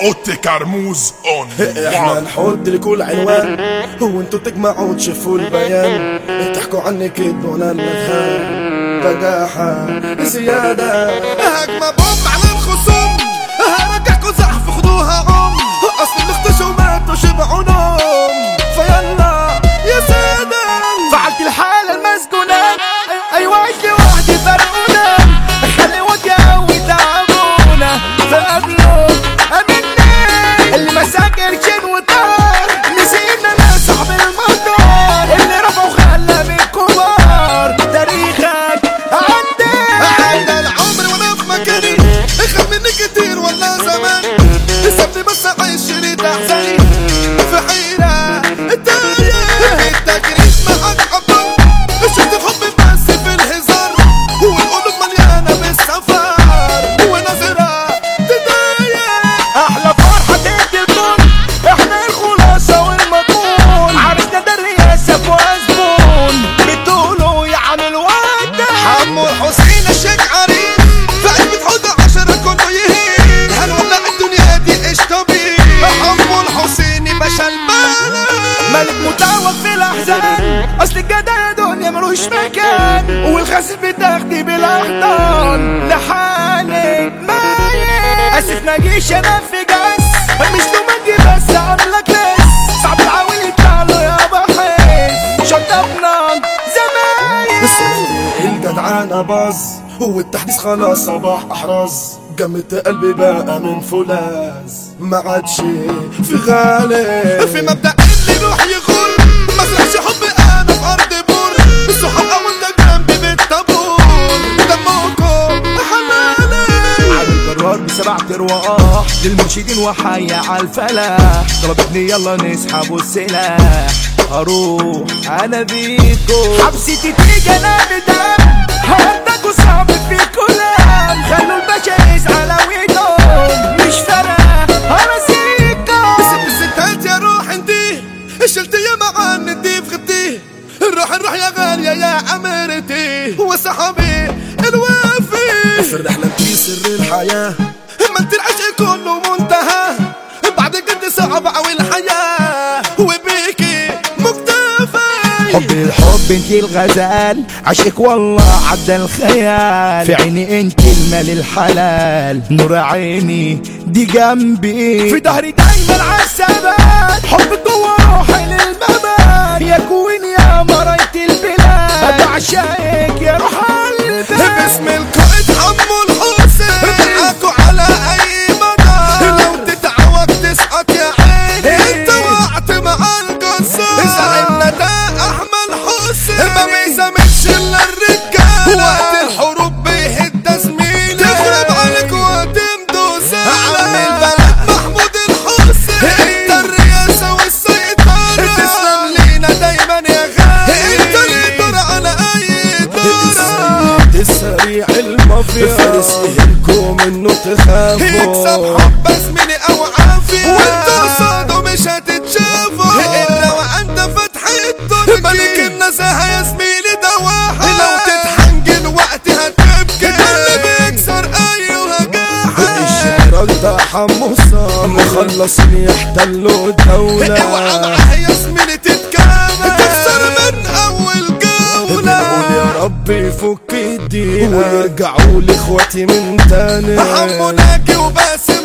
اوتي كرموز اون احنا نحط لكل عنوان هو انتو تجمعوا تشوفوا البيان تحكوا عني كذب وانا المذهب بجاحة زيادة هجمة بوم على الخصوم هرجعكوا زحف خدوها عم اصل اختشوا ماتوا شبعوا نوم فيلا يا سادة فعلت الحالة المسجونة أيوة عشت لوحدي فرقونا خلي وجهه وتعبونا فقبله أمنا اللي مسك قرشين وطار نسينا أنا صاحب المطار اللي رفع وخلى من كبار تاريخك عدى عدى العمر وانا في مكاني اخر مني كتير ولا زمان سيبني بس اعيش شريط احزاني في حيرة التايه التجريد معاك عبر شفت الحب بس في الهزار والقلوب مليانة بالسفر ونظرة تضايق احلى فرحة تدي الكون احنا الخلاصة والمضمون عرسنا ده الرئاسة وزبون بتقولوا يا عم الواد حمو الحسين الشيخ عريض في علبة حوض عشرة كله يهين هنولع الدنيا دي ايش طبيعي حمو الحسيني باشا البلد ملك متعوق في الاحزان اصل الجدع يا دنيا ملوش مكان والخسيس بتاخدي بالاحضان لحالك مايل اسف نجيش انا في جس مش لومنجي بس عاملك لس صعب العاول يتعالوا يا بحس شطبنا زمايل الجدعانة باظ والتحديث خلاص صباح احراز جمت قلبي بقى من فولاذ ما عادش في غالي في مبدأ اللي يروح يغور ما سرحش حب انا في ارض بور الصحاب اول ده جنبي بالطابور دمكم حلالي على القرار بسبع ارواح للمرشدين وحي على الفلاح طلبتني يلا نسحب السلاح هروح انا بيكو حبستي تيجي انا بدم هودك صعب في كلام خلوا الباشا يزعل ويدوم مش فارقه هرسيكم سب الستات يا روح انتي شلت يا معان انتي في غدي روح نروح يا غالية يا عمرتي وصحابي الوافي في الرحلة في سر الحياة ما انت العشق كله منتهى بعد قد صعب اوي الحياة وبيكي مكتفي حب الحب انت الغزال عشق والله عدى الخيال في عيني انت المال الحلال نور عيني دي جنبي في ظهري دايما عالثبات حب جوا روحي للممات يا كوين يا مراية البلاد بعشقك يا روح قلبي باسم القائد حمو الحسين معاكوا على اي مدى لو تتعوج تسقط يا عيني انت وقعت مع القصار زعلنا ده احمد حسين ما بيزامنش الا الرجاله وقت الحروب بيهد زميلي تخرب عليك وتمدو سالة عم البلد محمود الحسين انت الرئاسة والسيطرة تسلم لينا دايما يا غالي انت اللي دور على اي دورة السريع المافيا فارس يهلكوا منه يكسب تخافوا حب زميلي او عافية وانت قصاده مش هتتشافوا الا وانت فتح الدرج ملك النزاهة يا زميلي ده واحد لو تتحنجل وقت هتبكي ده اللي بيكسر ايوه جاحد الشراك ده حمو صام مخلصين يحتلوا اوعى الدولة معاه يا زميلي تتكامل تخسر من اول بنقول جولة يا رب يفك الدين ويرجعوا لاخواتي من تاني حمو ناجي وباسم